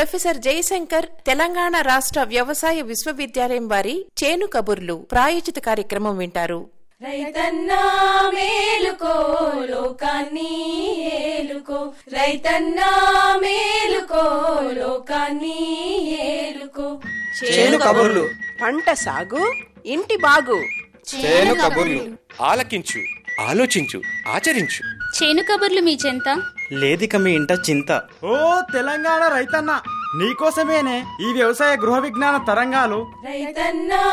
Professor Jayashankar Telangana రాష్ట్ర వ్యవసాయ విశ్వవిద్యాలయం వారి చేను కబుర్లు ప్రాయోజిత కార్యక్రమం వింటారు రైతన్నా మేలుకో లోకాన్ని ఏలుకో రైతన్నా మేలుకో లోకాన్ని ఏలుకో చేను కబుర్లు పంట సాగు ఇంటి బాగు చేను కబుర్లు ఆలకించు ఆలోచించు ఆచరించు చేను కబుర్లు మీ చెంత లేదిక మీ ఇంట చింత ఓ తెలంగాణ రైతన్న నీకోసమేనే ఈ వ్యవసాయ గృహ విజ్ఞాన తరంగాలు రైతన్నా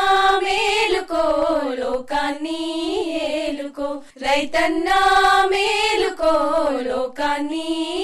మేలుకో లోకాన్ని ఏలుకో రైతన్నా మేలుకో లోకాన్ని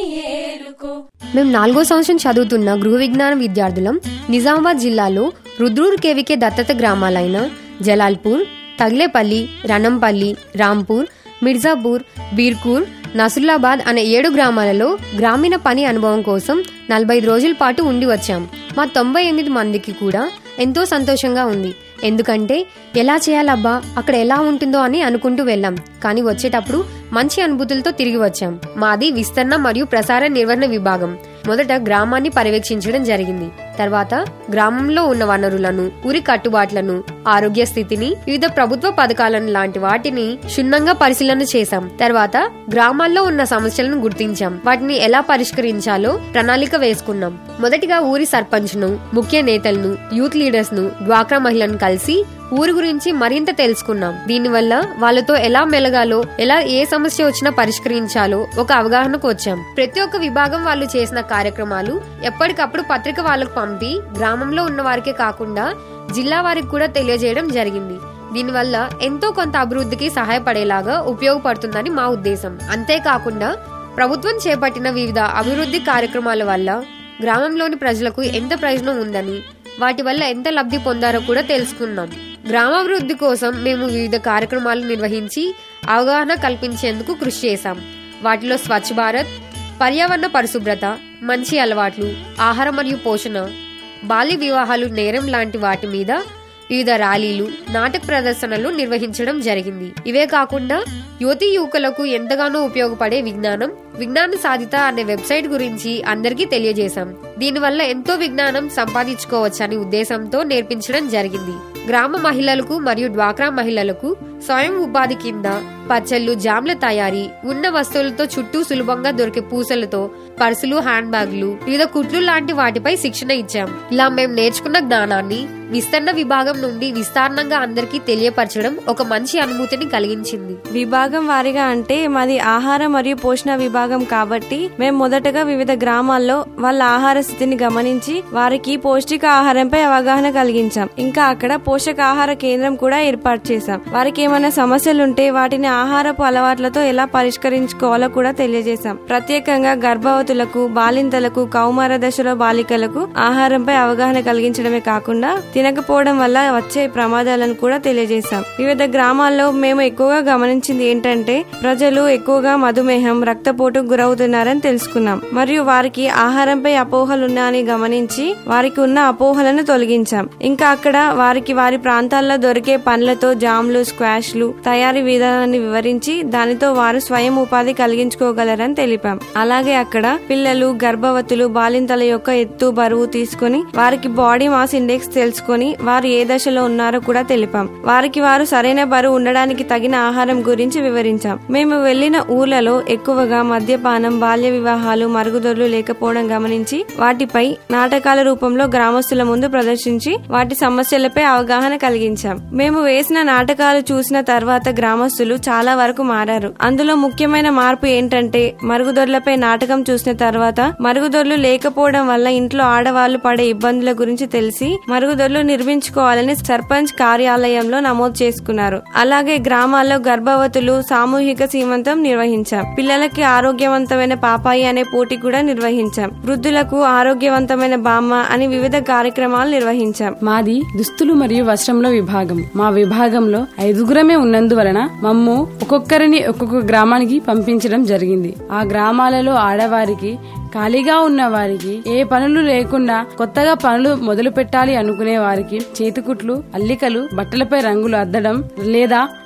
ఏలుకో మేము నాలుగో సంవత్సరం చదువుతున్న గృహ విజ్ఞాన విద్యార్థులం నిజామాబాద్ జిల్లాలో రుద్రూర్ కేవికే దత్తత గ్రామాలైన జలాల్పూర్ తగిలేపల్లి రణంపల్లి రాంపూర్ మిర్జాపూర్ బీర్కూర్ నసుల్లాబాద్ అనే ఏడు గ్రామాలలో గ్రామీణ పని అనుభవం కోసం నలభై ఐదు రోజుల పాటు ఉండి వచ్చాం మా తొంభై ఎనిమిది మందికి కూడా ఎంతో సంతోషంగా ఉంది ఎందుకంటే ఎలా చేయాలబ్బా అక్కడ ఎలా ఉంటుందో అని అనుకుంటూ వెళ్ళాం కానీ వచ్చేటప్పుడు మంచి అనుభూతులతో తిరిగి వచ్చాం మాది విస్తరణ మరియు ప్రసార నిర్వహణ విభాగం మొదట గ్రామాన్ని పర్యవేక్షించడం జరిగింది తర్వాత గ్రామంలో ఉన్న వనరులను ఊరి కట్టుబాట్లను ఆరోగ్య స్థితిని వివిధ ప్రభుత్వ పథకాలను లాంటి వాటిని క్షుణ్ణంగా పరిశీలన చేశాం తర్వాత గ్రామాల్లో ఉన్న సమస్యలను గుర్తించాం వాటిని ఎలా పరిష్కరించాలో ప్రణాళిక వేసుకున్నాం మొదటిగా ఊరి సర్పంచ్ ను ముఖ్య నేతలను యూత్ లీడర్స్ ను డ్వాక్రా మహిళలను కలిసి ఊరి గురించి మరింత తెలుసుకున్నాం దీనివల్ల వాళ్ళతో ఎలా మెలగాలో ఎలా ఏ సమస్య వచ్చినా పరిష్కరించాలో ఒక అవగాహనకు వచ్చాం ప్రతి ఒక్క విభాగం వాళ్ళు చేసిన కార్యక్రమాలు ఎప్పటికప్పుడు పత్రిక వాళ్ళకు పంపి గ్రామంలో ఉన్న వారికే కాకుండా జిల్లా వారికి కూడా తెలియజేయడం జరిగింది దీనివల్ల ఎంతో కొంత అభివృద్ధికి సహాయపడేలాగా ఉపయోగపడుతుందని మా ఉద్దేశం అంతేకాకుండా ప్రభుత్వం చేపట్టిన వివిధ అభివృద్ధి కార్యక్రమాల వల్ల గ్రామంలోని ప్రజలకు ఎంత ప్రయోజనం ఉందని వాటి వల్ల ఎంత లబ్ధి పొందారో కూడా తెలుసుకున్నాం గ్రామాభివృద్ధి కోసం మేము వివిధ కార్యక్రమాలు నిర్వహించి అవగాహన కల్పించేందుకు కృషి చేశాం వాటిలో స్వచ్ఛ భారత్ పర్యావరణ పరిశుభ్రత మంచి అలవాట్లు ఆహార మరియు పోషణ బాల్య వివాహాలు నేరం లాంటి వాటి మీద వివిధ ర్యాలీలు నాటక ప్రదర్శనలు నిర్వహించడం జరిగింది ఇవే కాకుండా యువతి యువకులకు ఎంతగానో ఉపయోగపడే విజ్ఞానం విజ్ఞాన సాధిత అనే వెబ్సైట్ గురించి అందరికీ తెలియజేశాం దీనివల్ల ఎంతో విజ్ఞానం సంపాదించుకోవచ్చని ఉద్దేశంతో నేర్పించడం జరిగింది గ్రామ మహిళలకు మరియు డ్వాక్రా మహిళలకు స్వయం ఉపాధి కింద పచ్చళ్ళు జామ్ల తయారీ ఉన్న వస్తువులతో చుట్టూ సులభంగా దొరికే పూసలతో పర్సులు హ్యాండ్ బ్యాగ్లు వివిధ కుట్లు లాంటి వాటిపై శిక్షణ ఇచ్చాం ఇలా మేము నేర్చుకున్న జ్ఞానాన్ని విస్తరణ విభాగం నుండి విస్తారణంగా అందరికీ తెలియపరచడం ఒక మంచి అనుభూతిని కలిగించింది విభాగం వారిగా అంటే మాది ఆహార మరియు పోషణ విభాగం కాబట్టి మేము మొదటగా వివిధ గ్రామాల్లో వాళ్ళ ఆహార స్థితిని గమనించి వారికి పౌష్టిక ఆహారంపై అవగాహన కలిగించాం ఇంకా అక్కడ పోషకాహార కేంద్రం కూడా ఏర్పాటు చేశాం వారికి ఏమైనా సమస్యలుంటే వాటిని ఆహారపు అలవాట్లతో ఎలా పరిష్కరించుకోవాలో కూడా తెలియజేశాం ప్రత్యేకంగా గర్భవతులకు బాలింతలకు కౌమార దశలో బాలికలకు ఆహారంపై అవగాహన కలిగించడమే కాకుండా తినకపోవడం వల్ల వచ్చే ప్రమాదాలను కూడా తెలియజేశాం వివిధ గ్రామాల్లో మేము ఎక్కువగా గమనించింది ఏంటంటే ప్రజలు ఎక్కువగా మధుమేహం రక్తపోటుకు గురవుతున్నారని తెలుసుకున్నాం మరియు వారికి ఆహారంపై అపోహలున్నాయని గమనించి వారికి ఉన్న అపోహలను తొలగించాం ఇంకా అక్కడ వారికి వారి ప్రాంతాల్లో దొరికే పండ్లతో జామ్లు స్క్వాష్లు తయారీ విధానాన్ని వివరించి దానితో వారు స్వయం ఉపాధి కలిగించుకోగలరని తెలిపాం అలాగే అక్కడ పిల్లలు గర్భవతులు బాలింతల యొక్క ఎత్తు బరువు తీసుకుని వారికి బాడీ మాస్ ఇండెక్స్ తెలుసుకొని వారు ఏ దశలో ఉన్నారో కూడా తెలిపాం వారికి వారు సరైన బరువు ఉండడానికి తగిన ఆహారం గురించి వివరించాం మేము వెళ్లిన ఊర్లలో ఎక్కువగా మద్యపానం బాల్య వివాహాలు మరుగుదొడ్లు లేకపోవడం గమనించి వాటిపై నాటకాల రూపంలో గ్రామస్తుల ముందు ప్రదర్శించి వాటి సమస్యలపై అవగాహన కలిగించాం మేము వేసిన నాటకాలు చూసిన తర్వాత గ్రామస్తులు చాలా వరకు మారారు అందులో ముఖ్యమైన మార్పు ఏంటంటే మరుగుదొడ్లపై నాటకం చూసిన తర్వాత మరుగుదొడ్లు లేకపోవడం వల్ల ఇంట్లో ఆడవాళ్లు పడే ఇబ్బందుల గురించి తెలిసి మరుగుదొడ్లు నిర్మించుకోవాలని సర్పంచ్ కార్యాలయంలో నమోదు చేసుకున్నారు అలాగే గ్రామాల్లో గర్భవతులు సామూహిక సీమంతం నిర్వహించాం పిల్లలకి ఆరోగ్యవంతమైన పాపాయి అనే పోటీ కూడా నిర్వహించాం వృద్ధులకు ఆరోగ్యవంతమైన బామ్మ అని వివిధ కార్యక్రమాలు నిర్వహించాం మాది దుస్తులు మరియు వస్త్రంలో విభాగం మా విభాగంలో ఐదుగురమే ఉన్నందువలన మమ్ము ఒక్కొక్కరిని ఒక్కొక్క గ్రామానికి పంపించడం జరిగింది ఆ గ్రామాలలో ఆడవారికి ఖాళీగా ఉన్న వారికి ఏ పనులు లేకుండా కొత్తగా పనులు మొదలు పెట్టాలి అనుకునే వారికి చేతికుట్లు అల్లికలు బట్టలపై రంగులు అద్దడం లేదా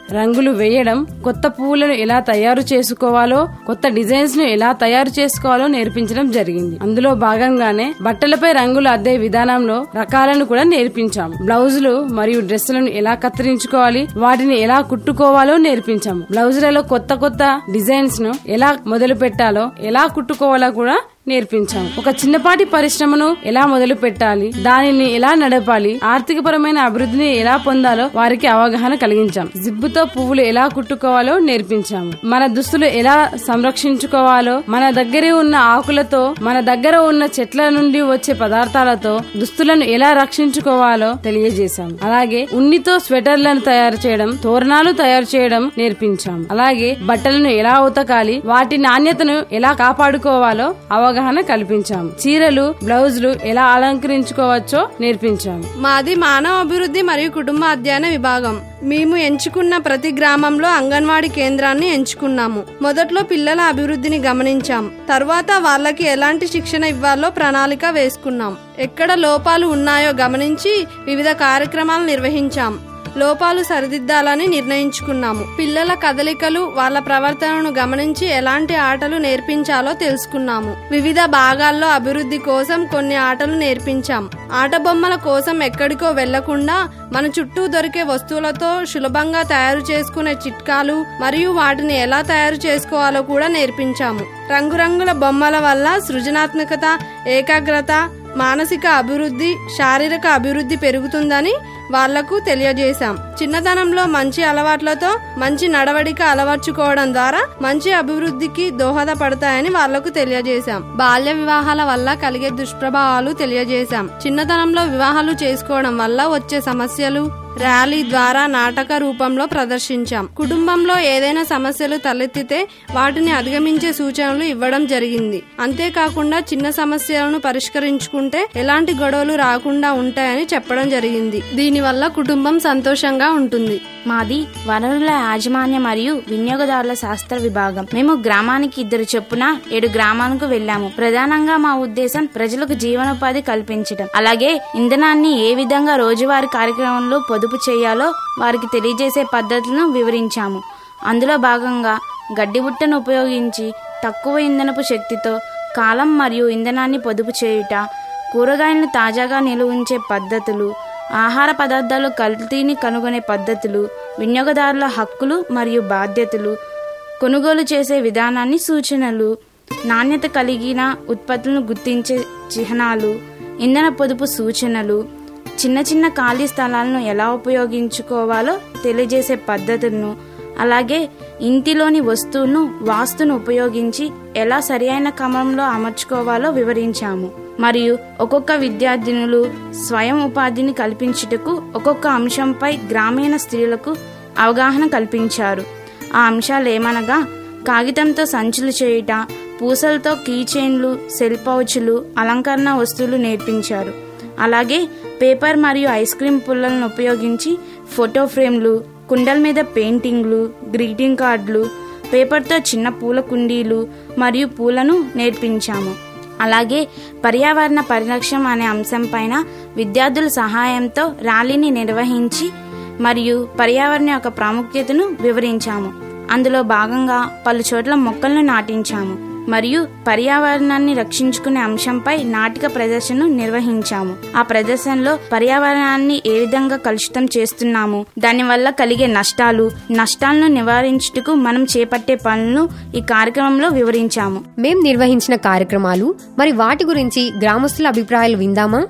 రంగులు వేయడం కొత్త పువ్వులను ఎలా తయారు చేసుకోవాలో కొత్త డిజైన్స్ ను ఎలా తయారు చేసుకోవాలో నేర్పించడం జరిగింది అందులో భాగంగానే బట్టలపై రంగులు అద్దే విధానంలో రకాలను కూడా నేర్పించాం బ్లౌజులు మరియు డ్రెస్సులను ఎలా కత్తిరించుకోవాలి వాటిని ఎలా కుట్టుకోవాలో నేర్పించాము బ్లౌజులలో కొత్త కొత్త డిజైన్స్ ను ఎలా మొదలు పెట్టాలో ఎలా కుట్టుకోవాలో కూడా నేర్పించాం ఒక చిన్నపాటి పరిశ్రమను ఎలా మొదలు పెట్టాలి దానిని ఎలా నడపాలి ఆర్థిక పరమైన అభివృద్ధిని ఎలా పొందాలో వారికి అవగాహన కలిగించాం జిబ్బుతో పువ్వులు ఎలా కుట్టుకోవాలో నేర్పించాము మన దుస్తులు ఎలా సంరక్షించుకోవాలో మన దగ్గరే ఉన్న ఆకులతో మన దగ్గర ఉన్న చెట్ల నుండి వచ్చే పదార్థాలతో దుస్తులను ఎలా రక్షించుకోవాలో తెలియజేశాం అలాగే ఉన్నితో స్వెటర్లను తయారు చేయడం తోరణాలు తయారు చేయడం నేర్పించాం అలాగే బట్టలను ఎలా ఉతకాలి వాటి నాణ్యతను ఎలా కాపాడుకోవాలో అవగాహన కల్పించాము చీరలు బ్లౌజులు ఎలా అలంకరించుకోవచ్చో నేర్పించాము మాది మానవ అభివృద్ధి మరియు కుటుంబ అధ్యయన విభాగం మేము ఎంచుకున్న ప్రతి గ్రామంలో అంగన్వాడీ కేంద్రాన్ని ఎంచుకున్నాము మొదట్లో పిల్లల అభివృద్ధిని గమనించాం తర్వాత వాళ్ళకి ఎలాంటి శిక్షణ ఇవ్వాలో ప్రణాళిక వేసుకున్నాం ఎక్కడ లోపాలు ఉన్నాయో గమనించి వివిధ కార్యక్రమాలు నిర్వహించాం లోపాలు సరిదిద్దాలని నిర్ణయించుకున్నాము పిల్లల కదలికలు వాళ్ళ ప్రవర్తనను గమనించి ఎలాంటి ఆటలు నేర్పించాలో తెలుసుకున్నాము వివిధ భాగాల్లో అభివృద్ధి కోసం కొన్ని ఆటలు నేర్పించాం ఆట బొమ్మల కోసం ఎక్కడికో వెళ్లకుండా మన చుట్టూ దొరికే వస్తువులతో సులభంగా తయారు చేసుకునే చిట్కాలు మరియు వాటిని ఎలా తయారు చేసుకోవాలో కూడా నేర్పించాము రంగురంగుల బొమ్మల వల్ల సృజనాత్మకత ఏకాగ్రత మానసిక అభివృద్ధి శారీరక అభివృద్ధి పెరుగుతుందని వాళ్లకు తెలియజేశాం చిన్నతనంలో మంచి అలవాట్లతో మంచి నడవడిక అలవర్చుకోవడం ద్వారా మంచి అభివృద్ధికి దోహదపడతాయని వాళ్లకు తెలియజేశాం బాల్య వివాహాల వల్ల కలిగే దుష్ప్రభావాలు తెలియజేశాం చిన్నతనంలో వివాహాలు చేసుకోవడం వల్ల వచ్చే సమస్యలు ర్యాలీ ద్వారా నాటక రూపంలో ప్రదర్శించాం కుటుంబంలో ఏదైనా సమస్యలు తలెత్తితే వాటిని అధిగమించే సూచనలు ఇవ్వడం జరిగింది అంతేకాకుండా చిన్న సమస్యలను పరిష్కరించుకుంటే ఎలాంటి గొడవలు రాకుండా ఉంటాయని చెప్పడం జరిగింది దీనివల్ల కుటుంబం సంతోషంగా ఉంటుంది మాది వనరుల యాజమాన్య మరియు వినియోగదారుల శాస్త్ర విభాగం మేము గ్రామానికి ఇద్దరు చొప్పున ఏడు గ్రామాలకు వెళ్ళాము ప్రధానంగా మా ఉద్దేశం ప్రజలకు జీవనోపాధి కల్పించడం అలాగే ఇంధనాన్ని ఏ విధంగా రోజువారీ కార్యక్రమంలో పొదుపు చేయాలో వారికి తెలియజేసే పద్ధతులను వివరించాము అందులో భాగంగా గడ్డి బుట్టను ఉపయోగించి తక్కువ ఇంధనపు శక్తితో కాలం మరియు ఇంధనాన్ని పొదుపు చేయుట కూరగాయలను తాజాగా నిలువ ఉంచే పద్ధతులు ఆహార పదార్థాలు కల్తీని కనుగొనే పద్ధతులు వినియోగదారుల హక్కులు మరియు బాధ్యతలు కొనుగోలు చేసే విధానాన్ని సూచనలు నాణ్యత కలిగిన ఉత్పత్తులను గుర్తించే చిహ్నాలు ఇంధన పొదుపు సూచనలు చిన్న చిన్న ఖాళీ స్థలాలను ఎలా ఉపయోగించుకోవాలో తెలియజేసే పద్ధతులను అలాగే ఇంటిలోని వస్తువును వాస్తును ఉపయోగించి ఎలా సరియైన క్రమంలో అమర్చుకోవాలో వివరించాము మరియు ఒక్కొక్క విద్యార్థినులు స్వయం ఉపాధిని కల్పించుటకు ఒక్కొక్క అంశంపై గ్రామీణ స్త్రీలకు అవగాహన కల్పించారు ఆ అంశాలు ఏమనగా కాగితంతో సంచులు చేయుట పూసలతో కీ చైన్లు సెల్ పౌచులు అలంకరణ వస్తువులు నేర్పించారు అలాగే పేపర్ మరియు ఐస్ క్రీమ్ పుల్లలను ఉపయోగించి ఫోటో ఫ్రేమ్లు కుండల మీద పెయింటింగ్లు గ్రీటింగ్ కార్డులు పేపర్తో చిన్న పూల కుండీలు మరియు పూలను నేర్పించాము అలాగే పర్యావరణ పరిరక్షణ అనే అంశంపైన విద్యార్థుల సహాయంతో ర్యాలీని నిర్వహించి మరియు పర్యావరణ యొక్క ప్రాముఖ్యతను వివరించాము అందులో భాగంగా పలు చోట్ల మొక్కలను నాటించాము మరియు పర్యావరణాన్ని రక్షించుకునే అంశంపై నాటిక ప్రదర్శనను నిర్వహించాము ఆ ప్రదర్శనలో పర్యావరణాన్ని ఏ విధంగా కలుషితం చేస్తున్నాము దానివల్ల కలిగే నష్టాలు నష్టాలను నివారించుటకు మనం చేపట్టే పనులను ఈ కార్యక్రమంలో వివరించాము మేం నిర్వహించిన కార్యక్రమాలు మరి వాటి గురించి గ్రామస్తుల అభిప్రాయాలు విందామా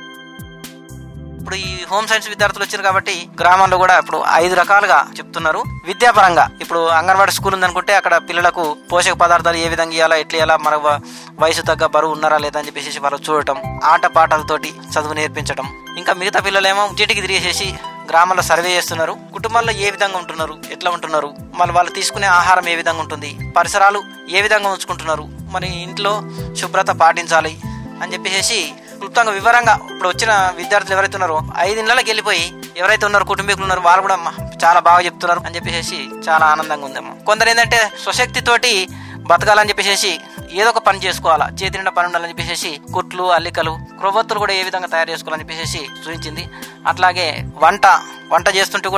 ఇప్పుడు ఈ హోమ్ సైన్స్ విద్యార్థులు వచ్చారు కాబట్టి గ్రామాల్లో కూడా ఇప్పుడు ఐదు రకాలుగా చెప్తున్నారు విద్యాపరంగా ఇప్పుడు అంగన్వాడీ స్కూల్ ఉందనుకుంటే అక్కడ పిల్లలకు పోషక పదార్థాలు ఏ విధంగా ఇవ్వాలా ఎట్లా ఇవ్వాలా మన వ- వయసు తగ్గ బరువు ఉన్నారా లేదా అని చెప్పేసి వాళ్ళు చూడటం ఆట పాటలతోటి చదువు నేర్పించడం ఇంకా మిగతా పిల్లలేమో చీటికి తిరిగేసేసి గ్రామాల్లో సర్వే చేస్తున్నారు కుటుంబాల్లో ఏ విధంగా ఉంటున్నారు ఎట్లా ఉంటున్నారు మళ్ళీ వాళ్ళు తీసుకునే ఆహారం ఏ విధంగా ఉంటుంది పరిసరాలు ఏ విధంగా ఉంచుకుంటున్నారు మరి ఇంట్లో శుభ్రత పాటించాలి అని చెప్పేసి క్లుప్తంగా వివరంగా ఇప్పుడు వచ్చిన విద్యార్థులు ఎవరైతే ఉన్నారో ఐదు నెలలకు వెళ్ళిపోయి ఎవరైతే ఉన్నారో కుటుంబీకులు ఉన్నారో వాళ్ళు కూడా అమ్మ చాలా బాగా చెప్తున్నారు అని చెప్పేసి చాలా ఆనందంగా ఉందమ్మా కొందరు ఏంటంటే స్వశక్తి తోటి బతకాలని చెప్పేసి ఏదో ఒక పని చేసుకోవాలా చేతి నిండా పని ఉండాలని చెప్పేసి కుట్లు అల్లికలు క్రొవ్వొత్తులు కూడా ఏ విధంగా తయారు చేసుకోవాలని చెప్పేసి చూపించింది అట్లాగే వంట వంట చేస్తుంటే కూడా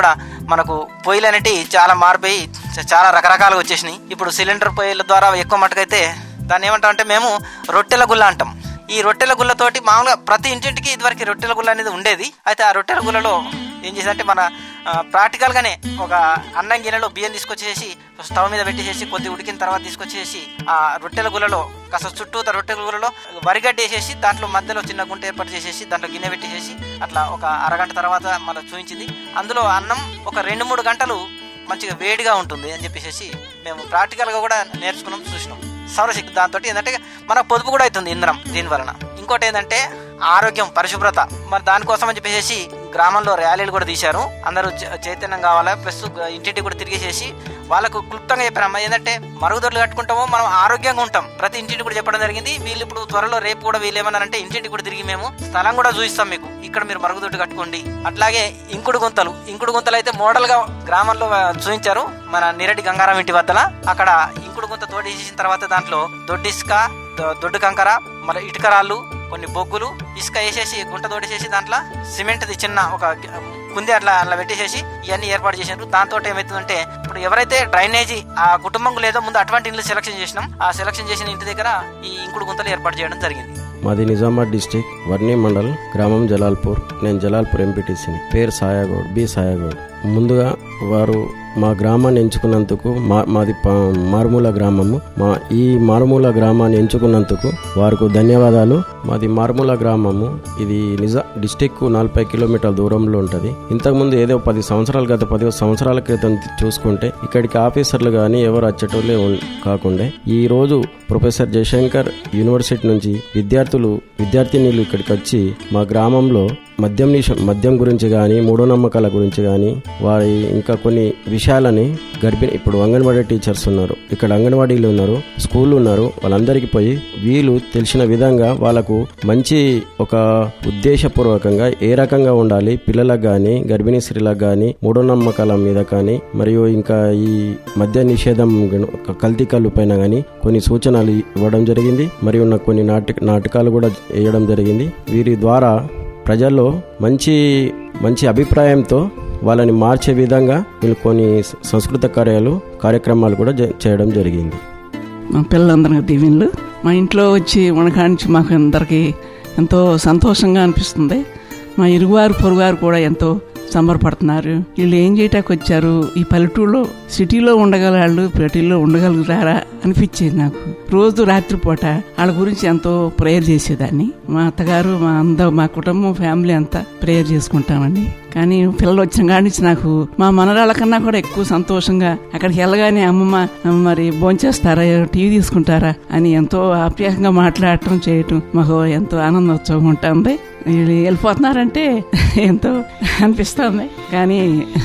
మనకు పొయ్యిలు అనేటివి చాలా మారిపోయి చ- చాలా రకరకాలుగా వచ్చేసినాయి ఇప్పుడు సిలిండర్ పొయ్యిల ద్వారా ఎక్కువ మటుకైతే దాన్ని ఏమంటాం అంటే మేము రొట్టెల గుల్ల అంటాం ఈ రొట్టెల గుల్లతోటి మామూలుగా ప్రతి ఇంటింటికి ఇదివరకు రొట్టెల గుల్ల అనేది ఉండేది అయితే ఆ రొట్టెల గుల్లలో ఏం చేసేదంటే మన ఆ, ప్రాక్టికల్ గానే ఒక అన్నం గిన్నెలో బియ్యం తీసుకొచ్చేసి స్టవ్ మీద పెట్టేసేసి కొద్ది ఉడికిన తర్వాత తీసుకొచ్చేసి ఆ రొట్టెల గుల్లలో కాస్త చుట్టూ రొట్టెల గుల్లలో వరిగడ్డ వేసేసి దాంట్లో మధ్యలో చిన్న గుంట ఏర్పాటు చేసేసి దాంట్లో గిన్నె పెట్టేసేసి అట్లా ఒక అరగంట తర్వాత మళ్ళీ చూపించింది అందులో అన్నం ఒక రెండు మూడు గంటలు మంచిగా వేడిగా ఉంటుంది అని చెప్పేసి మేము ప్రాక్టికల్ గా కూడా నేర్చుకున్నాం చూసినాం సౌరశక్తి దాంతో ఏంటంటే మనకు పొదుపు కూడా అవుతుంది ఇంధనం దీని వలన ఇంకోటి ఏంటంటే ఆరోగ్యం పరిశుభ్రత మరి దానికోసం అని చెప్పేసి గ్రామంలో ర్యాలీలు కూడా తీశారు అందరూ చ- చైతన్యం కావాలా ప్లస్ ఇంటింటి కూడా తిరిగేసేసి వాళ్ళకు క్లుప్తంగా చెప్పారమ్మా ఏంటంటే మరుగుదొడ్లు కట్టుకుంటామో మనం ఆరోగ్యంగా ఉంటాం ప్రతి ఇంటింటి కూడా చెప్పడం జరిగింది వీళ్ళు ఇప్పుడు త్వరలో రేపు కూడా వీళ్ళు ఏమన్నారంటే ఇంటింటి కూడా తిరిగి మేము స్థలం కూడా చూపిస్తాం మీకు ఇక్కడ మీరు మరుగుదొడ్డు కట్టుకోండి అట్లాగే ఇంకుడు గుంతలు ఇంకుడు గుంతలు అయితే మోడల్ గా గ్రామంలో ఆ, చూపించారు మన నిరటి గంగారం ఇంటి వద్దల అక్కడ ఇంకుడు గుంత తోడేసిన తర్వాత దాంట్లో దొడ్డిస్క దొ- దొడ్డు కంకర మళ్ళీ ఇటుకరాళ్ళు కొన్ని బొగ్గులు ఇసుక వేసేసి గుంట తోడేసేసి దాంట్లో సిమెంట్ ది చిన్న ఒక కుంది అట్లా అట్లా పెట్టేసేసి ఇవన్నీ ఏర్పాటు చేసినారు దాంతో ఏమవుతుందంటే ఇప్పుడు ఎవరైతే డ్రైనేజీ ఆ కుటుంబం లేదో ముందు అటువంటి ఇల్లు సెలక్షన్ చేసినాం ఆ సెలక్షన్ చేసిన ఇంటి దగ్గర ఈ ఇంకుడు గుంతలు ఏర్పాటు చేయడం జరిగింది మాది నిజామాబాద్ డిస్టిక్ వర్ణి మండల్ గ్రామం జలాల్పూర్ నేను జలాల్పూర్ ఎంపీటీసీని పేరు సాయాగౌడ్ బి సాయాగౌడ్ ముందుగా వారు మా గ్రామాన్ని ఎంచుకున్నందుకు మా మాది ప- మారుమూల గ్రామము మా ఈ మారుమూల గ్రామాన్ని ఎంచుకున్నందుకు వారికి ధన్యవాదాలు మాది మారుమూల గ్రామము ఇది నిజ డిస్టిక్ నలభై కిలోమీటర్ల దూరంలో ఉంటుంది ఇంతకుముందు ఏదో పది సంవత్సరాలు గత పది సంవత్సరాల క్రితం చూసుకుంటే ఇక్కడికి ఆఫీసర్లు కానీ ఎవరు వచ్చేటోళ్ళే ఉన్- కాకుండే ఈ రోజు ప్రొఫెసర్ జయశంకర్ యూనివర్సిటీ నుంచి విద్యార్థులు విద్యార్థినీలు ఇక్కడికి వచ్చి మా గ్రామంలో మద్యం నిష మద్యం గురించి కానీ మూఢనమ్మకాల గురించి కానీ వారి ఇంకా కొన్ని విషయాలని గర్భిణి ఇప్పుడు అంగన్వాడీ టీచర్స్ ఉన్నారు ఇక్కడ అంగన్వాడీలు ఉన్నారు స్కూల్ ఉన్నారు వాళ్ళందరికీ పోయి వీళ్ళు తెలిసిన విధంగా వాళ్ళకు మంచి ఒక ఉద్దేశపూర్వకంగా ఏ రకంగా ఉండాలి పిల్లలకు కానీ గర్భిణీ స్త్రీలకు కానీ మూఢనమ్మకాల మీద కానీ మరియు ఇంకా ఈ మద్య నిషేధం గను- కల్తీ కళ్ళు పైన కానీ కొన్ని సూచనలు ఇవ్వడం జరిగింది మరియు నాకు కొన్ని నాటక నాటకాలు కూడా వేయడం జరిగింది వీరి ద్వారా ప్రజల్లో మంచి మంచి అభిప్రాయంతో వాళ్ళని మార్చే విధంగా వీళ్ళు కొన్ని స- సంస్కృత కార్యాలు కార్యక్రమాలు కూడా జ- చేయడం జరిగింది మా పిల్లలందరికీ దీవెనలు మా ఇంట్లో వచ్చి ఉండకానికి మాకు అందరికీ ఎంతో సంతోషంగా అనిపిస్తుంది మా ఇరుగువారు పొరుగువారు కూడా ఎంతో సంబరపడుతున్నారు వీళ్ళు ఏం చేయటానికి వచ్చారు ఈ పల్లెటూరులో సిటీలో ఉండగల వాళ్ళు సిటీలో ఉండగలుగుతారా అనిపించేది నాకు రోజు రాత్రిపూట వాళ్ళ గురించి ఎంతో ప్రేయర్ చేసేదాన్ని మా అత్తగారు మా అంద మా కుటుంబం ఫ్యామిలీ అంతా ప్రేయర్ చేసుకుంటామండి కానీ పిల్లలు వచ్చిన కాడి నుంచి నాకు మా మనరాళ్ళ కన్నా కూడా ఎక్కువ సంతోషంగా అక్కడికి వెళ్ళగానే అమ్మమ్మ మరి భోంచేస్తారా టీవీ తీసుకుంటారా అని ఎంతో ఆప్యాయంగా మాట్లాడటం చేయటం మాకు ఎంతో ఆనందోత్సవం ఉంటుంది వీళ్ళు వెళ్ళిపోతున్నారంటే ఎంతో అనిపిస్తుంది కానీ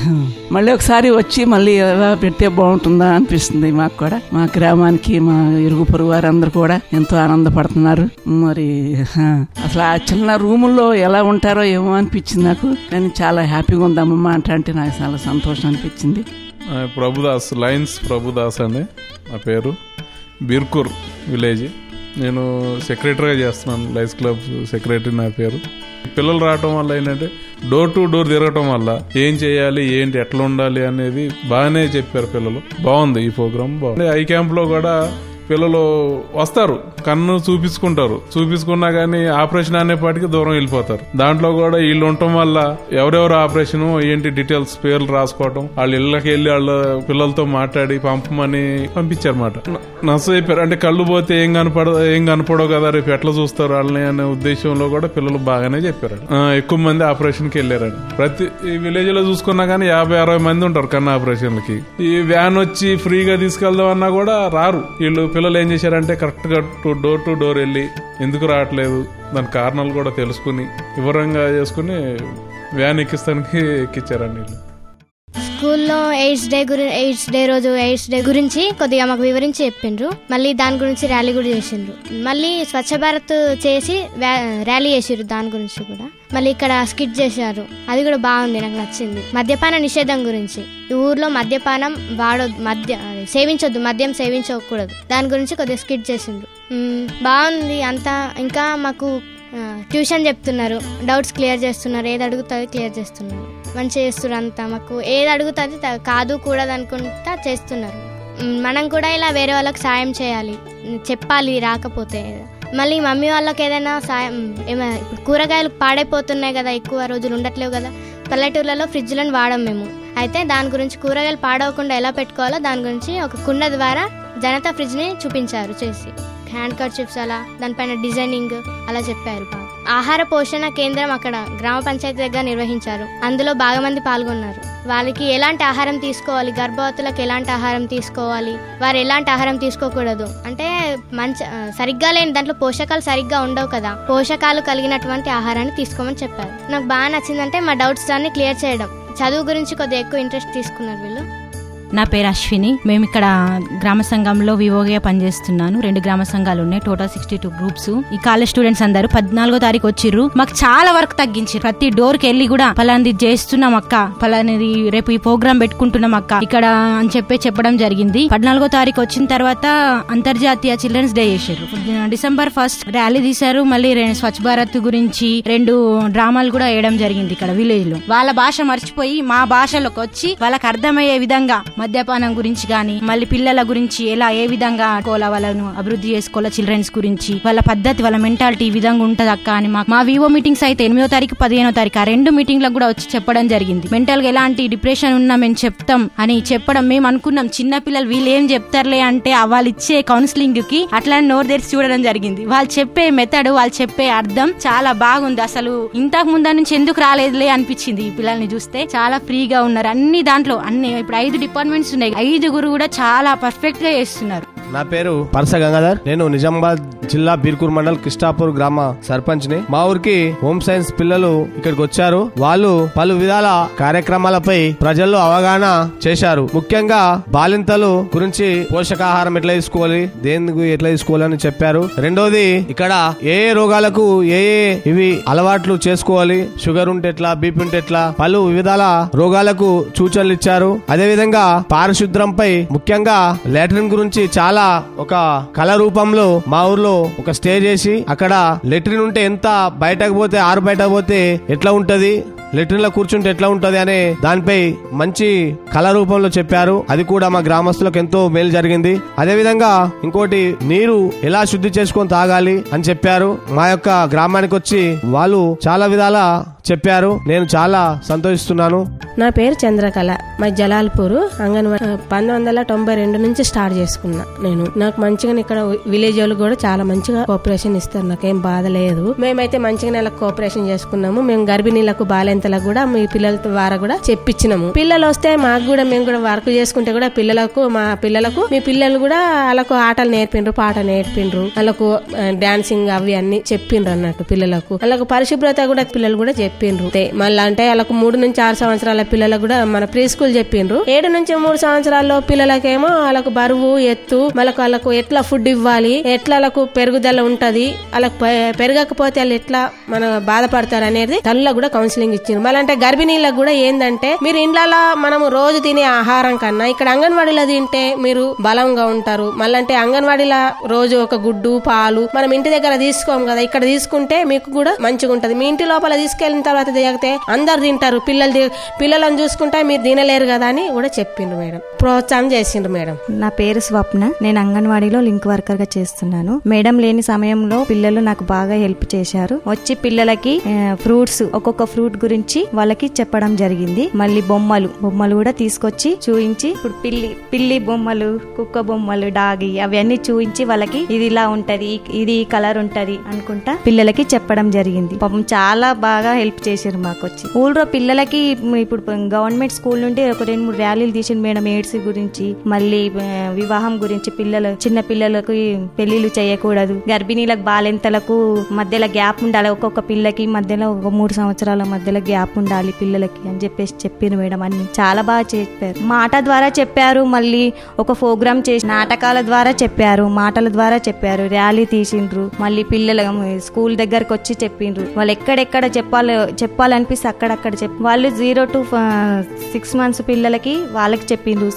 మళ్ళీ ఒకసారి వచ్చి మళ్ళీ ఎలా పెడితే బాగుంటుందా అనిపిస్తుంది మాకు కూడా మా గ్రామానికి మా ఇరుగు పొరుగు వారందరూ కూడా ఎంతో ఆనందపడుతున్నారు మరి హా, అసలు ఆ చిన్న రూముల్లో ఎలా ఉంటారో ఏమో అనిపించింది నాకు కానీ చాలా హ్యాపీగా ఉంది అమ్మమ్మ అంటే అంటే నాకు చాలా సంతోషం అనిపించింది ఆ, ప్రభుదాస్ లయన్స్ ప్రభుదాస్ అండి నా పేరు బిర్కూర్ విలేజ్ నేను సెక్రటరీగా చేస్తున్నాను లైన్స్ క్లబ్ సెక్రటరీ నా పేరు పిల్లలు రావటం వల్ల ఏంటంటే డోర్ టు డోర్ తిరగటం వల్ల ఏం చేయాలి ఏంటి ఎట్లా ఉండాలి అనేది బాగానే చెప్పారు పిల్లలు బాగుంది ఈ ప్రోగ్రామ్ బాగుంది ఐ క్యాంప్ లో కూడా పిల్లలు వస్తారు కన్ను చూపించుకుంటారు చూపించుకున్నా కానీ ఆపరేషన్ అనేపాటికి దూరం వెళ్ళిపోతారు దాంట్లో కూడా వీళ్ళు ఉండటం వల్ల ఎవరెవరు ఆపరేషన్ ఏంటి డీటెయిల్స్ పేర్లు రాసుకోవటం వాళ్ళ ఇళ్ళకి వెళ్ళి వాళ్ళ పిల్లలతో మాట్లాడి పంపమని పంపించారన్నమాట నర్సు చెప్పారు అంటే కళ్ళు పోతే ఏం కనపడ ఏం కనపడవు కదా రేపు ఎట్లా చూస్తారు వాళ్ళని అనే ఉద్దేశంలో కూడా పిల్లలు బాగానే చెప్పారు ఆ, ఎక్కువ మంది ఆపరేషన్ కి వెళ్ళారండి ప్రతి ఈ విలేజ్ లో చూసుకున్నా కానీ యాభై అరవై మంది ఉంటారు కన్ను ఆపరేషన్లకి ఈ వ్యాన్ వచ్చి ఫ్రీగా తీసుకెళ్దాం అన్నా కూడా రారు వీళ్ళు పిల్లలు ఏం చేశారంటే కరెక్ట్ గా డోర్ టు డోర్ వెళ్ళి ఎందుకు రావట్లేదు దాని కారణాలు కూడా తెలుసుకుని వివరంగా చేసుకుని వ్యాన్ ఎక్కిస్తానికి ఎక్కించారండి వీళ్ళు స్కూల్లో ఎయిడ్స్ డే గురి ఎయిడ్స్ డే రోజు ఎయిడ్స్ డే గురించి కొద్దిగా మాకు వివరించి చెప్పిండ్రు మళ్ళీ దాని గురించి ర్యాలీ కూడా చేసిండ్రు మళ్ళీ స్వచ్ఛ భారత్ చేసి వ్యా- ర్యాలీ చేసిర్రు దాని గురించి కూడా మళ్ళీ ఇక్కడ స్కిట్ చేశారు అది కూడా బాగుంది నాకు నచ్చింది మద్యపాన నిషేధం గురించి ఈ ఊర్లో మద్యపానం వాడొద్దు మద్య అది సేవించొద్దు మద్యం సేవించకూడదు దాని గురించి కొద్దిగా స్కిట్ చేసిండ్రు మ్మ్, బాగుంది అంతా ఇంకా మాకు ఆ, ట్యూషన్ చెప్తున్నారు డౌట్స్ క్లియర్ చేస్తున్నారు ఏది అడుగుతుంది క్లియర్ చేస్తున్నారు మంచిగా చేస్తున్నారు అంతా మాకు ఏది అడుగుతుంది త- కాదు కూడదు అనుకుంటా చేస్తున్నారు మ్, మనం కూడా ఇలా వేరే వాళ్ళకి సాయం చేయాలి మ్, చెప్పాలి రాకపోతే మళ్ళీ మమ్మీ వాళ్ళకి ఏదైనా సాయం ఏమైనా ఇప్పుడు కూరగాయలు పాడైపోతున్నాయి కదా ఎక్కువ రోజులు ఉండట్లేవు కదా పల్లెటూర్లలో ఫ్రిడ్జ్లను వాడం మేము అయితే దాని గురించి కూరగాయలు పాడవకుండా ఎలా పెట్టుకోవాలో దాని గురించి ఒక కుండ ద్వారా జనతా ఫ్రిడ్జ్ని చూపించారు చేసి హ్యాండ్ కర్చిప్స్ అలా దానిపైన డిజైనింగ్ అలా చెప్పారు బాగా ఆహార పోషణ కేంద్రం అక్కడ గ్రామ పంచాయతీ దగ్గర నిర్వహించారు అందులో బాగా మంది పాల్గొన్నారు వాళ్ళకి ఎలాంటి ఆహారం తీసుకోవాలి గర్భవతులకు ఎలాంటి ఆహారం తీసుకోవాలి వారు ఎలాంటి ఆహారం తీసుకోకూడదు అంటే మంచి ఆ, సరిగ్గా లేని దాంట్లో పోషకాలు సరిగ్గా ఉండవు కదా పోషకాలు కలిగినటువంటి ఆహారాన్ని తీసుకోమని చెప్పారు నాకు బాగా నచ్చిందంటే మా డౌట్స్ దాన్ని క్లియర్ చేయడం చదువు గురించి కొద్దిగా ఎక్కువ ఇంట్రెస్ట్ తీసుకున్నారు వీళ్ళు నా పేరు అశ్విని మేము ఇక్కడ గ్రామ సంఘంలో వివోగా పనిచేస్తున్నాను రెండు గ్రామ సంఘాలు ఉన్నాయి టోటల్ సిక్స్టీ టూ గ్రూప్స్ ఈ కాలేజ్ స్టూడెంట్స్ అందరూ పద్నాలుగో తారీఖు వచ్చిర్రు మాకు చాలా వరకు తగ్గించారు ప్రతి డోర్ కి వెళ్ళి కూడా పలాంది చేస్తున్నాం అక్క పలానిది రేపు ఈ ప్రోగ్రామ్ పెట్టుకుంటున్నాం అక్క ఇక్కడ అని చెప్పి చెప్పడం జరిగింది పద్నాలుగో తారీఖు వచ్చిన తర్వాత అంతర్జాతీయ చిల్డ్రన్స్ డే చేశారు డిసెంబర్ ఫస్ట్ ర్యాలీ తీశారు మళ్ళీ రె- స్వచ్ఛ భారత్ గురించి రెండు డ్రామాలు కూడా వేయడం జరిగింది ఇక్కడ విలేజ్ లో వాళ్ళ భాష మర్చిపోయి మా భాషలోకి వచ్చి వాళ్ళకి అర్థమయ్యే విధంగా మద్యపానం గురించి గాని మళ్ళీ పిల్లల గురించి ఎలా ఏ విధంగా కోలా వాళ్ళను అభివృద్ధి చేసుకోవాలా చిల్డ్రన్స్ గురించి వాళ్ళ పద్ధతి వాళ్ళ మెంటాలిటీ ఈ విధంగా ఉంటది అక్క అని మాకు మా వివో మీటింగ్స్ అయితే ఎనిమిదో తారీఖు పదిహేనో తారీఖు ఆ రెండు మీటింగ్లకు కూడా వచ్చి చెప్పడం జరిగింది మెంటల్ గా ఎలాంటి డిప్రెషన్ ఉన్నా మేము చెప్తాం అని చెప్పడం మేము అనుకున్నాం చిన్న పిల్లలు వీళ్ళు ఏం చెప్తారులే అంటే ఆ వాళ్ళు ఇచ్చే కౌన్సిలింగ్ కి అట్లా నోరు తెరిచి చూడడం జరిగింది వాళ్ళు చెప్పే మెథడ్ వాళ్ళు చెప్పే అర్థం చాలా బాగుంది అసలు ఇంతకు ముందు నుంచి ఎందుకు రాలేదులే అనిపించింది ఈ పిల్లల్ని చూస్తే చాలా ఫ్రీగా ఉన్నారు అన్ని దాంట్లో అన్ని ఇప్పుడు ఐదు డిపార్ట్మెంట్స్ ఉన్నాయి ఐదుగురు కూడా చాలా పర్ఫెక్ట్ గా చేస్తున్నారు నా పేరు పరస గంగాధర్ నేను నిజామాబాద్ జిల్లా బీర్కూర్ మండల్ కిష్టాపూర్ గ్రామ సర్పంచ్ ని మా ఊరికి హోమ్ సైన్స్ పిల్లలు ఇక్కడికి వచ్చారు వాళ్ళు పలు విధాల కార్యక్రమాలపై ప్రజల్లో అవగాహన చేశారు ముఖ్యంగా బాలింతలు గురించి పోషకాహారం ఎట్లా తీసుకోవాలి దేనికి ఎట్లా తీసుకోవాలని చెప్పారు రెండోది ఇక్కడ ఏ ఏ రోగాలకు ఏ ఏ ఇవి అలవాట్లు చేసుకోవాలి షుగర్ ఉంటే ఎట్లా బీపీ ఉంటే ఎట్లా పలు విధాల రోగాలకు సూచనలు ఇచ్చారు అదే విధంగా పారిశుద్ధ్రంపై ముఖ్యంగా లాట్రిన్ గురించి చాలా ఒక కళ రూపంలో మా ఊర్లో ఒక స్టేజ్ వేసి అక్కడ లెట్రిన్ ఉంటే ఎంత బయటకు పోతే ఆరు బయటకు పోతే ఎట్లా ఉంటది లెట్రిన్ లో కూర్చుంటే ఎట్లా ఉంటది అనే దానిపై మంచి కళ రూపంలో చెప్పారు అది కూడా మా గ్రామస్తులకు ఎంతో మేలు జరిగింది అదే విధంగా ఇంకోటి నీరు ఎలా శుద్ధి చేసుకొని తాగాలి అని చెప్పారు మా యొక్క గ్రామానికి వచ్చి వాళ్ళు చాలా విధాల చెప్పారు నేను చాలా సంతోషిస్తున్నాను నా పేరు చంద్రకళ మా జలాల్పూర్ అంగన్వాడీ పంతొమ్మిది వందల తొంభై రెండు నుంచి స్టార్ట్ చేసుకున్నా నేను నాకు మంచిగా ఇక్కడ విలేజ్ వాళ్ళు కూడా చాలా మంచిగా కోఆపరేషన్ ఇస్తారు నాకేం బాధ లేదు మేమైతే మంచిగా నెలకు కోఆపరేషన్ చేసుకున్నాము మేము గర్భిణీలకు బాలెంతలకు కూడా మీ పిల్లల ద్వారా కూడా చెప్పించినాము పిల్లలు వస్తే మాకు కూడా మేము కూడా వర్క్ చేసుకుంటే కూడా పిల్లలకు మా పిల్లలకు మీ పిల్లలు కూడా వాళ్ళకు ఆటలు నేర్పిండ్రు పాట నేర్పిండ్రు వాళ్ళకు డాన్సింగ్ అవి అన్ని చెప్పిండ్రు అన్నట్టు పిల్లలకు వాళ్ళకు పరిశుభ్రత కూడా పిల్లలు కూడా చెప్పిండ్రు అంతే. మళ్ళీ అంటే వాళ్ళకు మూడు నుంచి ఆరు సంవత్సరాల పిల్లలకు కూడా మన ప్రీ స్కూల్ చెప్పిండ్రు ఏడు నుంచి మూడు సంవత్సరాల్లో పిల్లలకేమో వాళ్ళకు బరువు ఎత్తు వాళ్ళకు వాళ్ళకు ఎట్లా ఫుడ్ ఇవ్వాలి ఎట్లా వాళ్ళకు పెరుగుదల ఉంటది వాళ్ళకు పె- పెరగకపోతే వాళ్ళు ఎట్లా మన బాధపడతారు అనేది తల్లులకు కూడా కౌన్సిలింగ్ ఇచ్చిండ్రు మళ్ళీ అంటే గర్భిణీలకు కూడా ఏందంటే మీరు ఇండ్లలో మనము రోజు తినే ఆహారం కన్నా ఇక్కడ అంగన్వాడీలో తింటే మీరు బలంగా ఉంటారు మళ్ళీ అంటే అంగన్వాడీలో రోజు ఒక గుడ్డు పాలు మనం ఇంటి దగ్గర తీసుకోము కదా ఇక్కడ తీసుకుంటే మీకు కూడా మంచిగా ఉంటది మీ ఇంటి లోపల తీసుకెళ్ళిన తర్వాత దిగితే అందరు తింటారు పిల్లలు ది- పిల్లలను చూసుకుంటే మీరు తినలేరు కదా అని కూడా చెప్పిండ్రు మేడం ప్రోత్సాహం చేసిండ్రు మేడం నా పేరు స్వప్న నేను అంగన్వాడీలో లింక్ వర్కర్ గా చేస్తున్నాను మేడం లేని సమయంలో పిల్లలు నాకు బాగా హెల్ప్ చేశారు వచ్చి పిల్లలకి ఫ్రూట్స్ ఒక్కొక్క ఫ్రూట్ గురించి వాళ్ళకి చెప్పడం జరిగింది మళ్ళీ బొమ్మలు బొమ్మలు కూడా తీసుకొచ్చి చూయించి ఇప్పుడు పిల్లి పిల్లి బొమ్మలు కుక్క బొమ్మలు డాగి అవన్నీ చూయించి వాళ్ళకి ఇది ఇలా ఉంటది ఇది ఈ కలర్ ఉంటది అనుకుంటా పిల్లలకి చెప్పడం జరిగింది పాపం చాలా బాగా హెల్ప్ చేశారు మాకు వచ్చి ఊళ్ళో పిల్లలకి ఇప్పుడు గవర్నమెంట్ స్కూల్ నుండి ఒక రెండు మూడు ర్యాలీలు తీసిన మేడం ఎయిడ్స్ గురించి మళ్ళీ ఆ, వివాహం గురించి పిల్లలు చిన్న పిల్లలకు పెళ్లిళ్ళు చేయకూడదు గర్భిణీలకు బాలెంతలకు మధ్యలో గ్యాప్ ఉండాలి ఒక్కొక్క పిల్లకి మధ్యలో ఒక మూడు సంవత్సరాల మధ్యలో గ్యాప్ ఉండాలి పిల్లలకి అని చెప్పేసి చెప్పారు మేడం అన్ని చాలా బాగా చెప్పారు మాట ద్వారా చెప్పారు మళ్ళీ ఒక ప్రోగ్రామ్ చేసి నాటకాల ద్వారా చెప్పారు మాటల ద్వారా చెప్పారు ర్యాలీ తీసిండ్రు మళ్ళీ పిల్లల స్కూల్ దగ్గరకు వచ్చి చెప్పిండ్రు వాళ్ళు ఎక్కడెక్కడ చెప్పాలి చెప్పాలనిపిస్తే అక్కడక్కడ చెప్ వాళ్ళు జీరో టు సిక్స్ మంత్స్ పిల్లలకి వాళ్ళకి చెప్పిండ్రు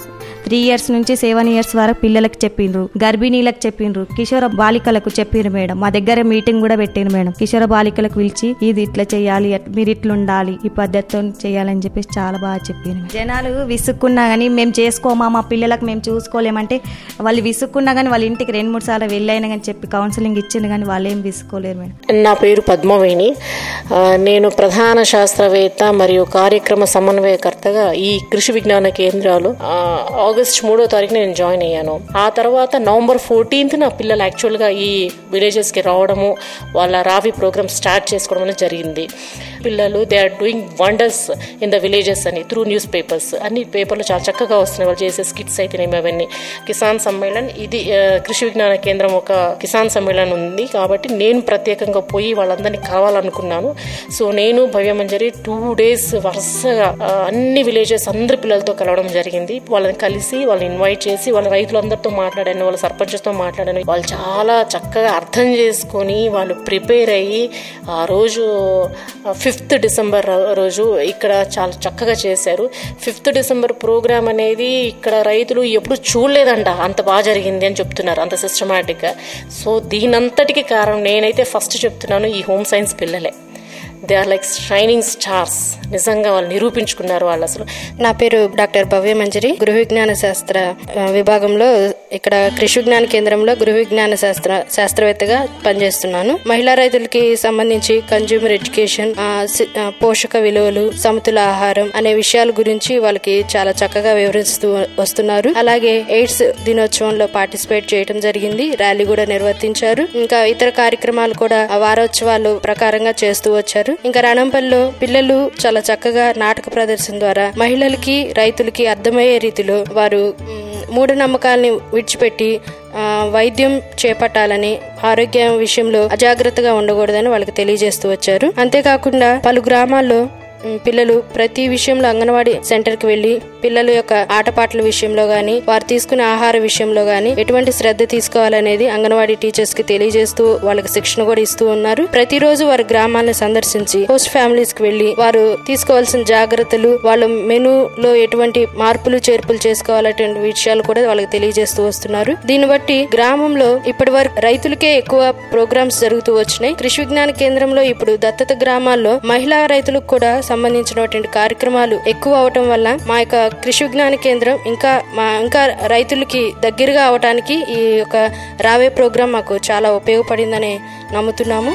త్రీ ఇయర్స్ నుంచి సెవెన్ ఇయర్స్ వరకు పిల్లలకు చెప్పిండ్రు గర్భిణీలకు చెప్పిండ్రు కిషోర బాలికలకు చెప్పిండ్రు మేడం మా దగ్గర మీటింగ్ కూడా పెట్టిండ్రు మేడం కిషోర బాలికలకు పిలిచి ఇది ఇట్లా చేయాలి అట్- మీరు ఇట్లా ఉండాలి ఈ పద్ధతితో చేయాలని చెప్పేసి చాలా బాగా చెప్పిండ్రు జనాలు విసుక్కున్నా కానీ మేము చేసుకోమా మా పిల్లలకు మేము చూసుకోలేమంటే వాళ్ళు విసుక్కున్నా కానీ వాళ్ళ ఇంటికి రెండు మూడు సార్లు వెళ్ళైనా కానీ చెప్పి కౌన్సిలింగ్ ఇచ్చిండు కానీ వాళ్ళు ఏం విసుకోలేరు మేడం నా పేరు పద్మవేణి ఆ, నేను ప్రధాన శాస్త్రవేత్త మరియు కార్యక్రమ సమన్వయకర్తగా ఈ కృషి విజ్ఞాన కేంద్రాలు ఆ, ఆగస్ట్ మూడో తారీఖున నేను జాయిన్ అయ్యాను ఆ తర్వాత నవంబర్ ఫోర్టీన్త్ నా పిల్లలు యాక్చువల్గా ఈ విలేజెస్కి రావడము వాళ్ళ రావి ప్రోగ్రామ్ స్టార్ట్ చేసుకోవడం అనేది జరిగింది పిల్లలు they are doing wonders in the villages అని త్రూ న్యూస్ పేపర్స్ అన్ని పేపర్లు చాలా చక్కగా వస్తున్నాయి వాళ్ళు చేసే స్కిట్స్ అయితేనేమి అవన్నీ కిసాన్ సమ్మేళన్ ఇది ఆ, కృషి విజ్ఞాన కేంద్రం ఒక కిసాన్ సమ్మేళన్ ఉంది కాబట్టి నేను ప్రత్యేకంగా పోయి వాళ్ళందరినీ కలవాలనుకున్నాను సో నేను భవ్యమంజరి టూ డేస్ వరుసగా ఆ, అన్ని విలేజెస్ అందరి పిల్లలతో కలవడం జరిగింది వాళ్ళని కలిసి వాళ్ళని ఇన్వైట్ చేసి వాళ్ళ రైతులందరితో మాట్లాడాను వాళ్ళ సర్పంచెస్తో మాట్లాడాను వాళ్ళు చాలా చక్కగా అర్థం చేసుకొని వాళ్ళు ప్రిపేర్ అయ్యి ఆ రోజు ఫిఫ్త్ డిసెంబర్ రోజు ఇక్కడ చాలా చక్కగా చేశారు ఫిఫ్త్ డిసెంబర్ ప్రోగ్రామ్ అనేది ఇక్కడ రైతులు ఎప్పుడు చూడలేదంట అంత బాగా జరిగింది అని చెప్తున్నారు అంత సిస్టమేటిక్గా సో దీనంతటికి కారణం నేనైతే ఫస్ట్ చెప్తున్నాను ఈ హోమ్ సైన్స్ పిల్లలే they are like shining stars నిజంగా వాళ్ళు నిరూపించుకున్నారు వాళ్ళు అసలు నా పేరు డాక్టర్ భవ్య మంజరి గృహ విజ్ఞాన శాస్త్ర ఆ, విభాగంలో ఇక్కడ కృషి విజ్ఞాన కేంద్రంలో గృహ విజ్ఞాన శాస్త్ర శాస్త్రవేత్తగా పనిచేస్తున్నాను మహిళా రైతులకి సంబంధించి కన్జ్యూమర్ ఎడ్యుకేషన్ ఆ, సి- ఆ, పోషక విలువలు సమతుల ఆహారం అనే విషయాల గురించి వాళ్ళకి చాలా చక్కగా వివరిస్తూ వస్తున్నారు అలాగే ఎయిడ్స్ దినోత్సవంలో పార్టిసిపేట్ చేయడం జరిగింది ర్యాలీ కూడా నిర్వర్తించారు ఇంకా ఇతర కార్యక్రమాలు కూడా ఆ వారోత్సవాలు ప్రకారంగా చేస్తూ వచ్చారు ఇంకా రణంపల్లిలో పిల్లలు చాలా చక్కగా నాటక ప్రదర్శన ద్వారా మహిళలకి రైతులకి అర్థమయ్యే రీతిలో వారు మ్, మూఢనమ్మకాల్ని విడిచిపెట్టి ఆ, వైద్యం చేపట్టాలని ఆరోగ్యం విషయంలో అజాగ్రత్తగా ఉండకూడదని వాళ్ళకి తెలియజేస్తూ వచ్చారు అంతేకాకుండా పలు గ్రామాల్లో మ్, పిల్లలు ప్రతి విషయంలో అంగన్వాడీ సెంటర్ కి వెళ్లి పిల్లల యొక్క ఆటపాటల విషయంలో గాని వారు తీసుకునే ఆహార విషయంలో గాని ఎటువంటి శ్రద్ధ తీసుకోవాలనేది అంగన్వాడీ టీచర్స్ కి తెలియజేస్తూ వాళ్ళకి శిక్షణ కూడా ఇస్తూ ఉన్నారు ప్రతిరోజు వారి గ్రామాలను సందర్శించి హోస్ట్ ఫ్యామిలీస్ కి వెళ్లి వారు తీసుకోవాల్సిన జాగ్రత్తలు వాళ్ళ మెనూలో ఎటువంటి మార్పులు చేర్పులు చేసుకోవాలటువంటి విషయాలు కూడా వాళ్ళకి తెలియజేస్తూ వస్తున్నారు దీన్ని బట్టి గ్రామంలో ఇప్పటి వరకు రైతులకే ఎక్కువ ప్రోగ్రామ్స్ జరుగుతూ వచ్చినాయి కృషి విజ్ఞాన కేంద్రంలో ఇప్పుడు దత్తత గ్రామాల్లో మహిళా రైతులకు కూడా సంబంధించినటువంటి కార్యక్రమాలు ఎక్కువ అవటం వల్ల మా యొక్క కృషి విజ్ఞాన కేంద్రం ఇంకా మా ఇంకా రైతులకి దగ్గరగా అవటానికి ఈ యొక్క రావే ప్రోగ్రాం మాకు చాలా ఉపయోగపడిందని నమ్ముతున్నాము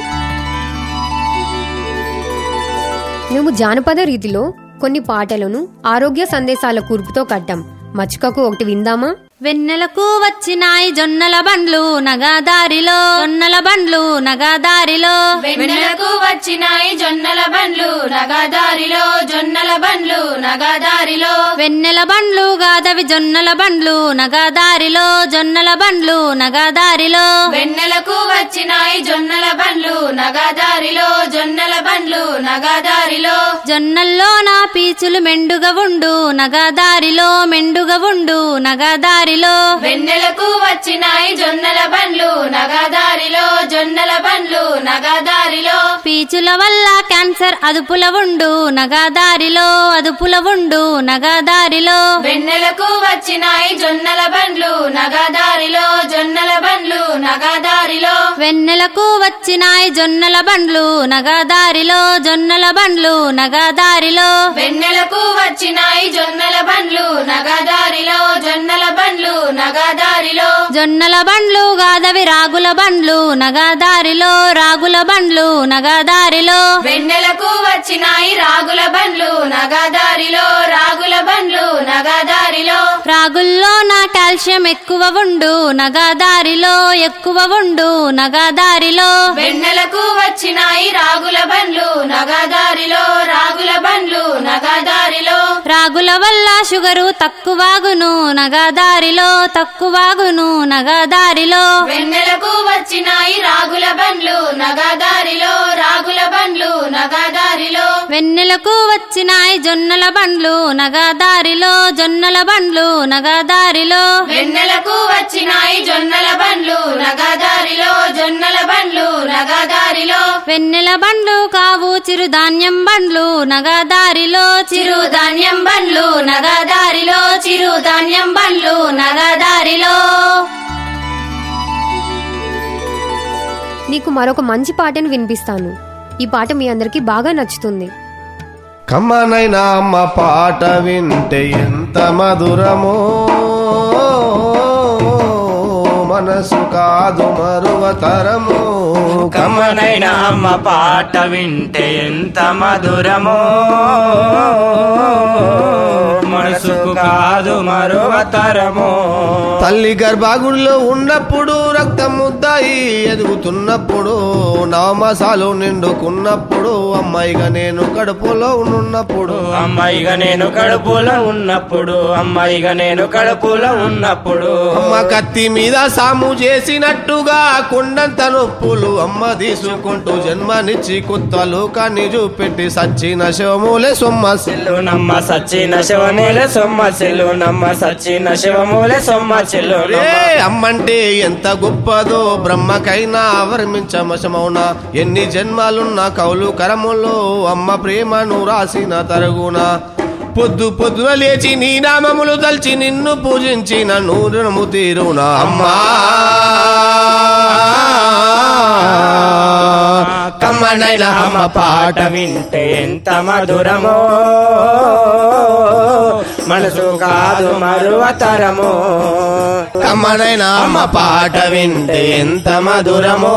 మేము జానపద రీతిలో కొన్ని పాటలను ఆరోగ్య సందేశాల కూర్పుతో కట్టాం మచ్చుకకు ఒకటి విందామా వెన్నెలకు వచ్చినాయి జొన్నల బండ్లు నగాదారిలో జొన్నల బండ్లు నగాదారిలో వెన్నెలకు వచ్చినాయి జొన్నల బండ్లు నగాదారిలో జొన్నల బండ్లు నగాదారిలో వెన్నెల బండ్లు గాదవి జొన్నల బండ్లు నగాదారిలో జొన్నల బండ్లు నగాదారిలో వెన్నెలకు వచ్చినాయి జొన్నల బండ్లు నగాదారిలో జొన్నల బండ్లు నగాదారిలో జొన్నల్లో నా పీచులు మెండుగా ఉండు నగాదారిలో మెండుగా ఉండు నగాదారిలో వెన్నెలకు వచ్చినాయి జొన్నల బండ్లు నగాదారిలో జొన్నల బండ్లు నగాదారిలో పీచుల వల్ల క్యాన్సర్ అదుపుల ఉండు నగాదారిలో అదుపుల ఉండు నగాదారిలో వెన్నెలకు వచ్చినాయి జొన్నల బండ్లు నగాదారిలో జొన్నల బండ్లు నగాదారిలో వెన్నెలకు వచ్చినాయి జొన్నల బండ్లు నగాదారిలో జొన్నల బండ్లు నగాదారిలో వెన్నెలకు వచ్చినాయి జొన్నల బండ్లు నగాదారిలో జొన్నల బండ్లు నగాదారిలో జొన్నల బండ్లు గాదవి రాగుల బండ్లు నగాదారిలో రాగుల బండ్లు నగాదారిలో వెన్నెలకు వచ్చినాయి రాగుల బండ్లు నగాదారిలో రాగుల బండ్లు నగాదారిలో రాగుల్లో నా కాల్షియం ఎక్కువ ఉండు నగాదారిలో ఎక్కువ ఉండు నగాదారిలో వెన్నెలకు వచ్చినాయి రాగుల బండ్లు నగాదారిలో రాగుల బండ్లు నగాదారిలో రాగుల వల్ల షుగరు తక్కువాగును నగాదారిలో తక్కువాగును నగాదారిలో వెన్నెలకు వచ్చినాయి రాగుల బండ్లు నగాదారిలో రాగుల బండ్లు నగాదారిలో వెన్నెలకు వచ్చినాయి జొన్నల బండ్లు నగదారిలో జొన్నల బండ్లు నగదారిలో వెన్నెలకు వచ్చినాయి జొన్నల బండ్లు నగదారిలో జొన్నల బండ్లు నగదారిలో వెన్నెల బండ్లు కావు చిరుధాన్యం బండ్లు నగదారిలో చిరుధాన్యం బండ్లు నగదారిలో చిరుధాన్యం బండ్లు నగదారిలో నీకు మరొక మంచి పాటను వినిపిస్తాను ఈ పాట మీ అందరికీ బాగా నచ్చుతుంది కమ్మనైనా అమ్మ పాట వింటే ఎంత మధురమో మనసు కాదు మరువతరము కమ్మనైన అమ్మ పాట వింటే ఎంత మధురమో మనసుకు కాదు మరువతరమో తల్లి గర్భాగుడిలో ఉన్నప్పుడు రక్తం ముద్దాయి ఎదుగుతున్నప్పుడు నవమాసాలు నిండుకున్నప్పుడు అమ్మాయిగా నేను కడుపులో ఉన్నప్పుడు అమ్మాయిగా నేను కడుపులో ఉన్నప్పుడు అమ్మాయిగా నేను కడుపులో ఉన్నప్పుడు అమ్మ కత్తి మీద సాము చేసినట్టుగా కొండంత నొప్పులు అమ్మ తీసుకుంటూ జన్మనిచ్చి కొత్త లోకాన్ని చూపెట్టి సచ్చిన శవములే సొమ్మసిల్లు నమ్మ సచ్చిన శివములే సొమ్మసిల్లు నమ్మ సచ్చిన శివములే సొమ్మసిల్లు రే అమ్మంటే ఎంత గొప్పదో బ్రహ్మకైనా వర్మించమశమౌనా ఎన్ని జన్మాలున్న కౌలు కరములో అమ్మ ప్రేమను రాసిన తరుగున పొద్దు పొద్దున లేచి నీ నామములు తల్చి నిన్ను పూజించిన నూనము తీరునా అమ్మా కమ్మనైన అమ్మ పాట వింటే ఎంత మధురమో మనసు కాదు మరువతరమో కమ్మనైన అమ్మ పాట వింటే ఎంత మధురమో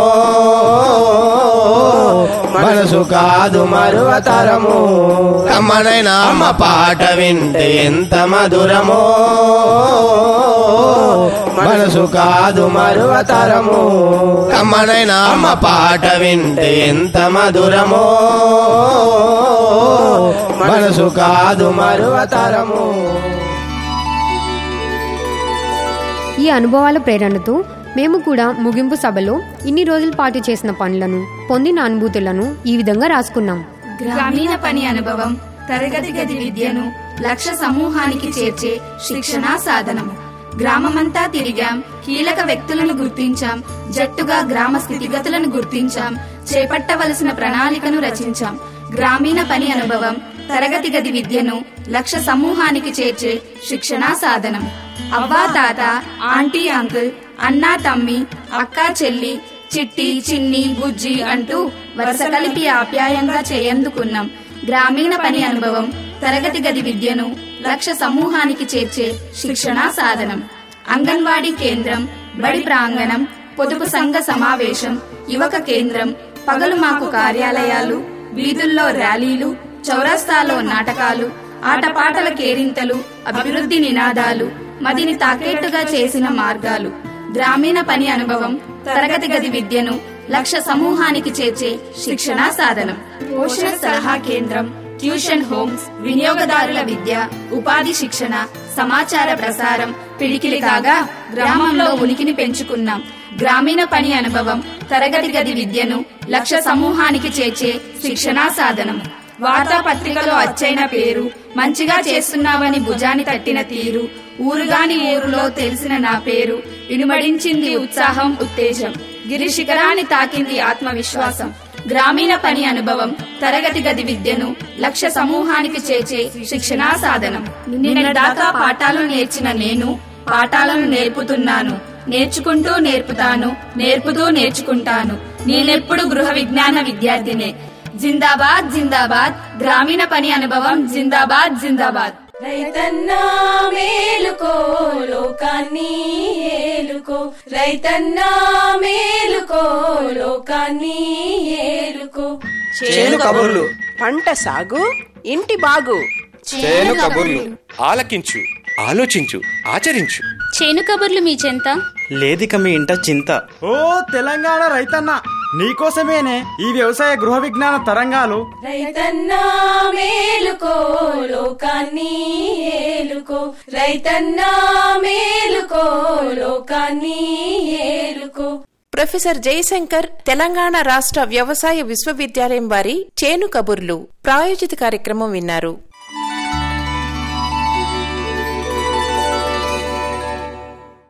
మనసు కాదు మరువతరము కమ్మనైన అమ్మ పాట వింటే ఎంత మధురమో మనసు కాదు మరువతరము కమ్మనైన అమ్మ పాట వింటే ఎంత మధురమో మనసు కాదు మరువతరము ఈ అనుభవాల ప్రేరణతో మేము కూడా ముగింపు సభలో ఇన్ని రోజుల పాటు చేసిన పనులను పొందిన అనుభూతులను ఈ విధంగా రాసుకున్నాం గ్రామీణ పని అనుభవం తరగతి గది విద్యను లక్ష్య సమూహానికి చేర్చే శిక్షణా సాధనం గ్రామమంతా తిరిగాం కీలక వ్యక్తులను గుర్తించాం జట్టుగా గ్రామ స్థితిగతులను గుర్తించాం చేపట్టవలసిన ప్రణాళికను రచించాం గ్రామీణ పని అనుభవం తరగతి గది విద్యను లక్ష్య సమూహానికి చేర్చే శిక్షణా సాధనం అవ్వా తాత ఆంటీ అంకుల్ అన్నా తమ్మి అక్క చెల్లి చిట్టి చిన్ని బుజ్జి అంటూ వరుస కలిపి ఆప్యాయంగా చేయందుకున్నాం గ్రామీణ పని అనుభవం తరగతి గది విద్యను లక్ష్య సమూహానికి చేర్చే శిక్షణా సాధనం అంగన్వాడీ కేంద్రం బడి ప్రాంగణం పొదుపు సంఘ సమావేశం యువక కేంద్రం పగలు మాకు కార్యాలయాలు వీధుల్లో ర్యాలీలు చౌరస్తాలో నాటకాలు ఆటపాటల కేరింతలు అభివృద్ధి నినాదాలు మదిని తాకేట్టుగా చేసిన మార్గాలు గ్రామీణ పని అనుభవం తరగతి గది విద్యను లక్ష్య సమూహానికి చేర్చే శిక్షణా సాధనం పోషణ సలహా కేంద్రం ట్యూషన్ హోమ్స్ వినియోగదారుల విద్య ఉపాధి శిక్షణ సమాచార ప్రసారం పిడికిలి కాగా గ్రామంలో ఉనికిని పెంచుకున్నాం గ్రామీణ పని అనుభవం తరగతి గది విద్యను లక్ష్య సమూహానికి చేర్చే శిక్షణా సాధనం వార్తాపత్రికలో అచ్చైన పేరు మంచిగా చేస్తున్నావని భుజాన్ని తట్టిన తీరు ఊరుగాని ఊరులో తెలిసిన నా పేరు ఇనుమడించింది ఉత్సాహం ఉత్తేజం గిరి శిఖరాన్ని తాకింది ఆత్మవిశ్వాసం గ్రామీణ పని అనుభవం తరగతి గది విద్యను లక్ష్య సమూహానికి చేర్చే శిక్షణా సాధనం నిన్నటిదాకా పాఠాలు నేర్చిన నేను పాఠాలను నేర్పుతున్నాను నేర్చుకుంటూ నేర్పుతాను నేర్పుతూ నేర్చుకుంటాను నేనెప్పుడు గృహ విజ్ఞాన విద్యార్థినే జిందాబాద్ జిందాబాద్ గ్రామీణ పని అనుభవం జిందాబాద్ జిందాబాద్ రైతన్నా మేలుకో లోకాన్ని ఏలుకో రైతన్నా మేలుకో లోకాన్ని ఏలుకో చేను కబుర్లు పంట సాగు ఇంటి బాగు చేను కబుర్లు ఆలకించు ఆలోచించు ఆచరించు చేను కబుర్లు మీ చెంత లేదిక మీ ఇంట చింత ఓ తెలంగాణ రైతన్న నీకోసమేనే ఈ వ్యవసాయ గృహ విజ్ఞాన తరంగాలు రైతన్నా మేలుకో లోకాన్ని ఏలుకో రైతన్నా మేలుకో లోకాన్ని ఏలుకో ప్రొఫెసర్ జయశంకర్ తెలంగాణ రాష్ట్ర వ్యవసాయ విశ్వవిద్యాలయం వారి చేను కబుర్లు ప్రాయోజిత కార్యక్రమం విన్నారు